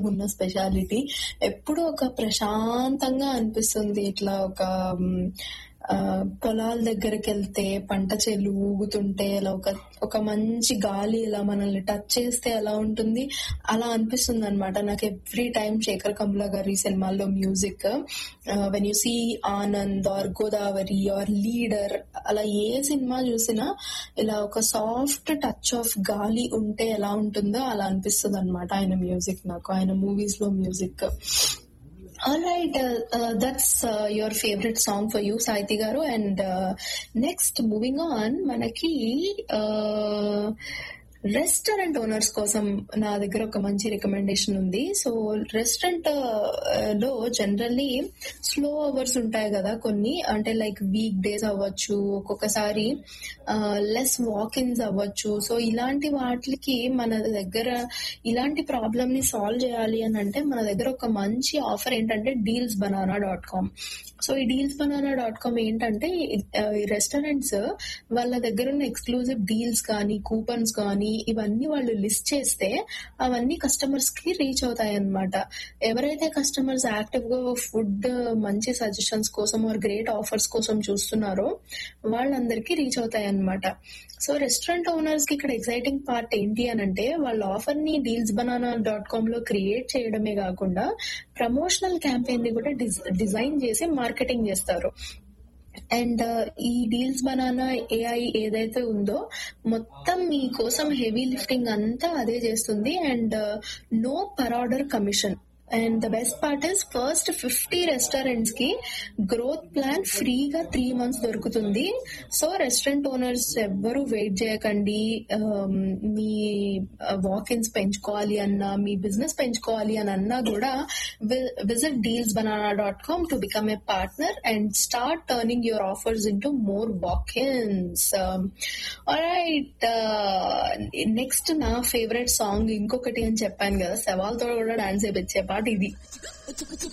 ఉన్న స్పెషాలిటీ ఎప్పుడూ ఒక ప్రశాంతంగా అనిపిస్తుంది ఇట్లా ఒక మ్, ఆ, పొలాల దగ్గరికి వెళ్తే పంట చేలు ఊగుతుంటే ఇలా ఒక ఒక మంచి గాలి ఇలా మనల్ని టచ్ చేస్తే ఎలా ఉంటుంది అలా అనిపిస్తుంది అనమాట నాకు ఎవ్రీ టైం శేఖర్ కమ్లా గారి సినిమాల్లో music when you see Anand or Godavari or leader అలా ఏ సినిమా చూసినా ఇలా ఒక సాఫ్ట్ టచ్ ఆఫ్ గాలి ఉంటే ఎలా ఉంటుందో అలా అనిపిస్తుంది అనమాట ఆయన మ్యూజిక్ నాకు ఆయన మూవీస్ లో music All right, uh, uh, that's uh, your favorite song for you, Saiti garu. And uh, next, moving on, మనకి రెస్టారెంట్ ఓనర్స్ కోసం నా దగ్గర ఒక మంచి రికమెండేషన్ ఉంది సో రెస్టారెంట్ లో జనరల్లీ స్లో అవర్స్ ఉంటాయి కదా కొన్ని అంటే లైక్ వీక్ డేస్ అవ్వచ్చు ఒక్కొక్కసారి లెస్ వాకిన్స్ అవ్వచ్చు సో ఇలాంటి వాటికి మన దగ్గర ఇలాంటి ప్రాబ్లమ్ ని సాల్వ్ చేయాలి అని అంటే మన దగ్గర ఒక మంచి ఆఫర్ ఏంటంటే deals banana dot com so ఈ డీల్స్ బనానా డాట్ కామ్ ఏంటంటే ఈ రెస్టారెంట్స్ వాళ్ళ దగ్గర ఉన్న ఎక్స్క్లూజివ్ డీల్స్ కానీ కూపన్స్ కానీ ఇవన్నీ వాళ్ళు లిస్ట్ చేస్తే అవన్నీ కస్టమర్స్ కి రీచ్ అవుతాయి అన్నమాట ఎవరైతే కస్టమర్స్ యాక్టివ్ గా ఫుడ్ మంచి సజెషన్స్ కోసం ఆర్ గ్రేట్ ఆఫర్స్ కోసం చూస్తున్నారో వాళ్ళందరికీ రీచ్ అవుతాయి అన్నమాట సో రెస్టారెంట్ ఓనర్స్ కి ఇక్కడ ఎక్సైటింగ్ పార్ట్ ఏంటి అని అంటే వాళ్ళ ఆఫర్ ని డీల్స్ బనానా డాట్ కామ్ లో క్రియేట్ చేయడమే కాకుండా ప్రమోషనల్ క్యాంపెయిన్ ని కూడా డిజైన్ చేసి మార్కెటింగ్ చేస్తారు అండ్ ఈ డీల్స్ బనానా ఏఐ ఏదైతే ఉందో మొత్తం మీ కోసం హెవీ లిఫ్టింగ్ అంతా అదే చేస్తుంది and no per order commission and the best part is first fifty restaurants కి గ్రోత్ ప్లాన్ ఫ్రీగా త్రీ మంత్స్ దొరుకుతుంది సో రెస్టారెంట్ ఓనర్స్ ఎవ్వరు వెయిట్ చేయకండి um, మీ వాకిన్స్ పెంచుకోవాలి అన్నా మీ బిజినెస్ పెంచుకోవాలి అని అన్నా కూడా visit deals banana dot com to become a partner and start turning your offers into more walk ins right next నా ఫేవరెట్ సాంగ్ ఇంకొకటి అని చెప్పాను కదా సవాల్తో కూడా డాన్స్ చేయించే పాట ఇది